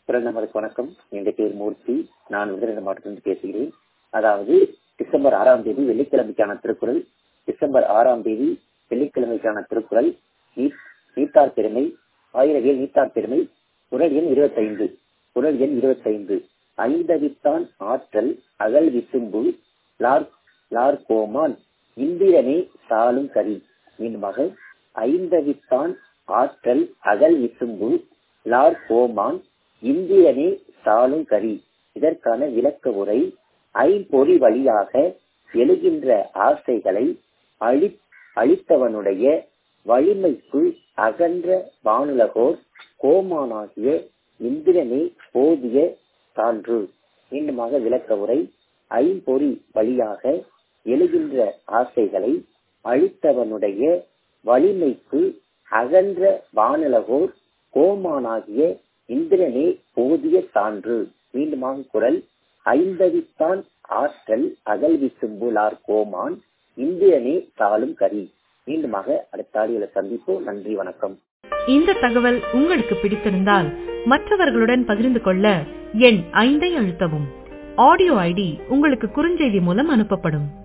பிறந்தமருக்கு வணக்கம் என் பேர் மூர்த்தி நான் விருதுநகர் மாவட்டத்திலிருந்து பேசுகிறேன் அதாவது டிசம்பர் ஆறாம் தேதி வெள்ளிக்கிழமைக்கான திருக்குறள் டிசம்பர் ஆறாம் தேதி வெள்ளிக்கிழமைக்கான திருக்குறள் நீத்தார் பெருமை ஆயிரவியல் நீத்தார் பெருமை குரல் எண் இருபத்தைந்து குரல் எண் இருபத்தைந்து ஐந்தவித்தான் ஆற்றல் அகல் விசும்பு லார் லார் கோமான் இந்திரனே சாலும் கரி மீண்டுமாக ஐந்தவித்தான் ஆற்றல் அகல் விசும்பு லார் கோமான் இந்திரனே சாலும் கரி இதற்கான விளக்க உரை ஐம்பொறி வழியாக எழுகின்ற ஆசைகளை அழி அழித்தவனுடைய வலிமைக்கு அகன்ற வானுலகோர் கோமானாகிய இந்திரனே போதிய சான்று மீண்டுமாக விளக்க உரை ஐம்பொறி வழியாக எழுகின்ற ஆசைகளை அழித்தவனுடைய வலிமைக்கு அகன்ற வானுலகோர் கோமானாகிய இந்திரனே போதிய சான்று மீண்டுமாக குரல் ஐந்தவித்தான் ஆற்றல் அகல் விசும்புலார் கோமான் இந்திரனே சாலும் கரி மீண்டுமாக அடுத்த ஆடியோல சந்திப்போம் நன்றி வணக்கம் இந்த தகவல் உங்களுக்கு பிடித்திருந்தால் மற்றவர்களுடன் பகிர்ந்து கொள்ள எண் ஐந்தை அழுத்தவும் ஆடியோ ஐடி உங்களுக்கு குறுஞ்செய்தி மூலம் அனுப்பப்படும்